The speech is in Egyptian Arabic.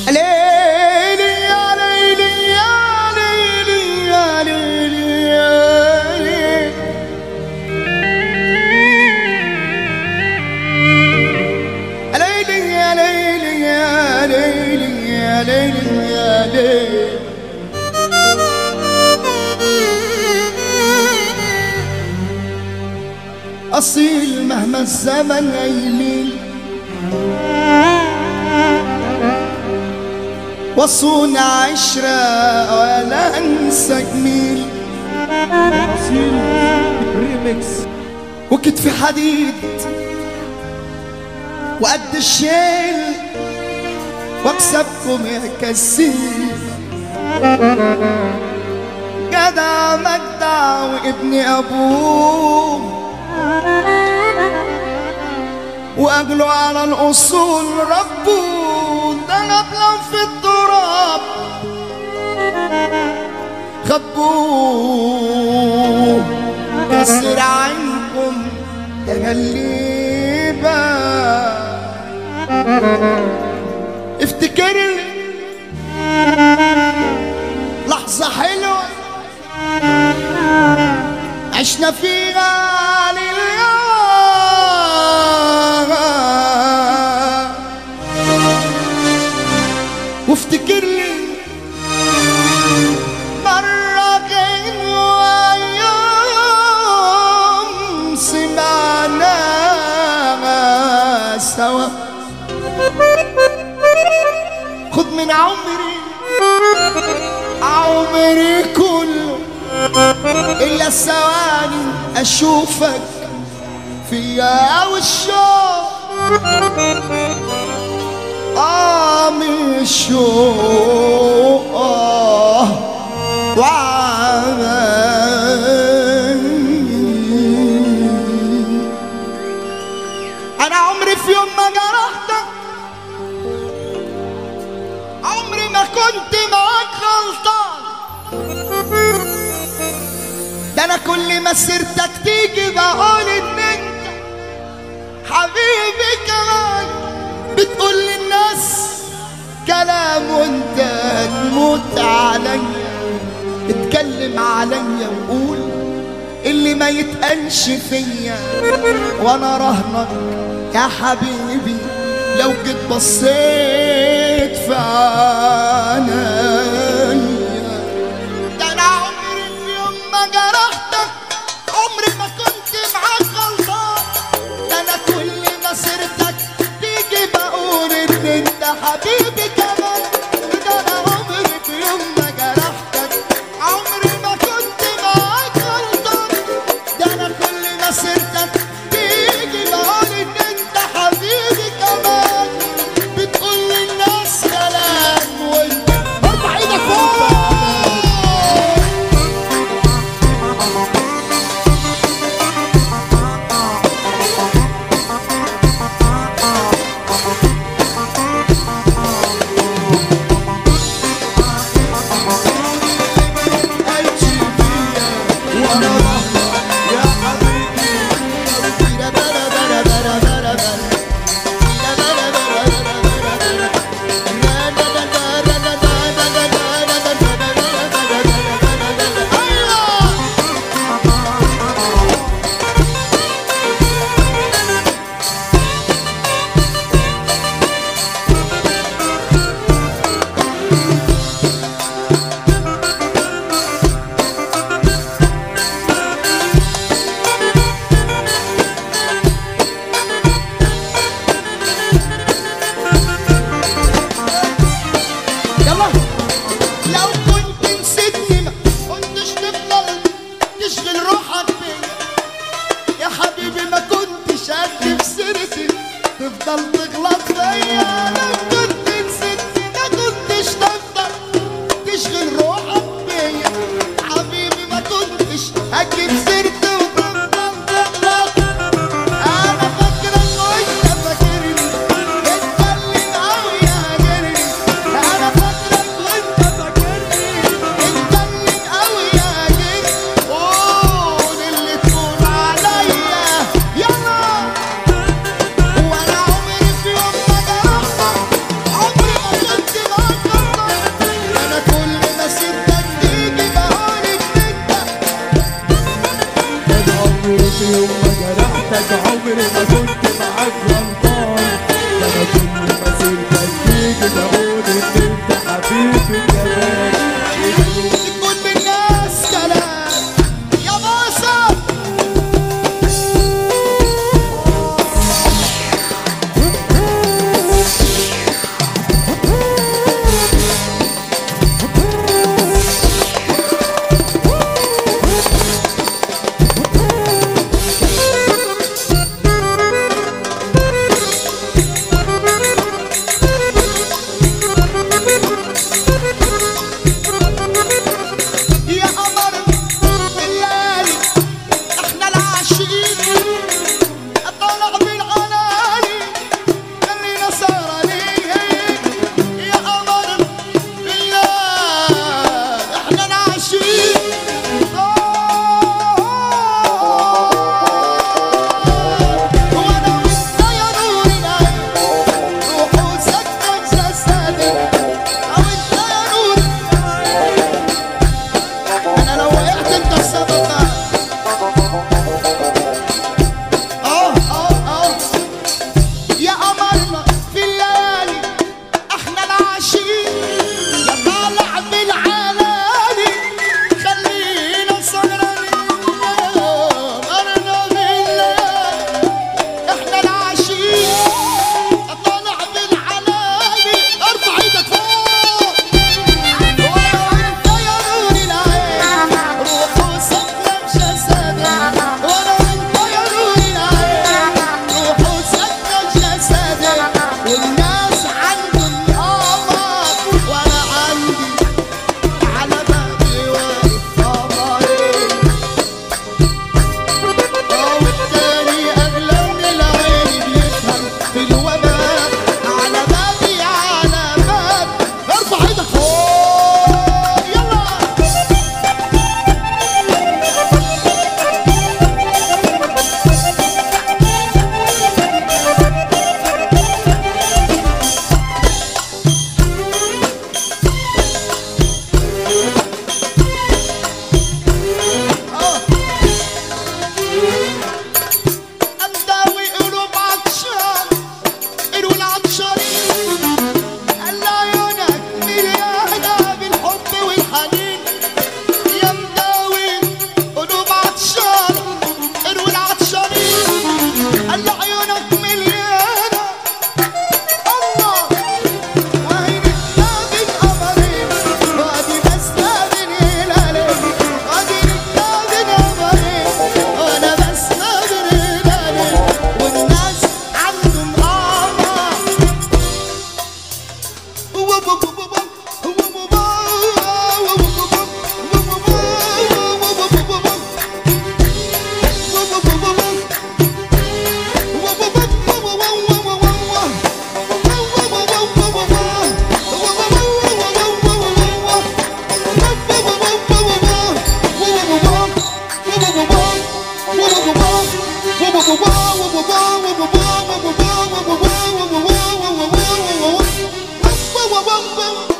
ليلي يا ليلي يا ليلي يا ليلي يا ليلي ليلي يا ليلي يا ليلي يا ليلي يا ليلي أصيل مهما الزمن يميل وصون عشرة ولا أنسى جميل أصيل ريميكس وكتفي حديد وقد الشيل واكسبكم يا كسيل جدع مجدع وابن ابوه واجله على الاصول ربه ده نبلا في التراب خبوه كسر عنكم يا غليبة افتكر لي لحظة حلوة عشنا فيها لله وافتكر لي مرة غنوة يوم سمعناها سوا خد من عمري عمري كله إلا الثواني أشوفك فيا والشوق آه من الشوق آه وعمل أنا عمري في يوم ما جرحتك عمري ما كنت معاك غلطان ده أنا كل ما سيرتك تيجي بقول إن أنت حبيبي كمان بتقول للناس كلام وانت تموت عليا اتكلم عليا وقول اللي ما يتقالش فيا وانا رهنك يا حبيبي لو جيت بصيت في عينيا ده انا عمري في يوم ما جرحتك عمري ما كنت معاك غلطان ده انا كل ما سيرتك تيجي بقول ان انت حبيبي كمان ده انا عمري في يوم ما جرحتك عمري ما كنت معاك غلطان ده انا كل ما سيرتك تيجي بقول ان انت حبيبي كمان بتقول للناس كلام بوم بوم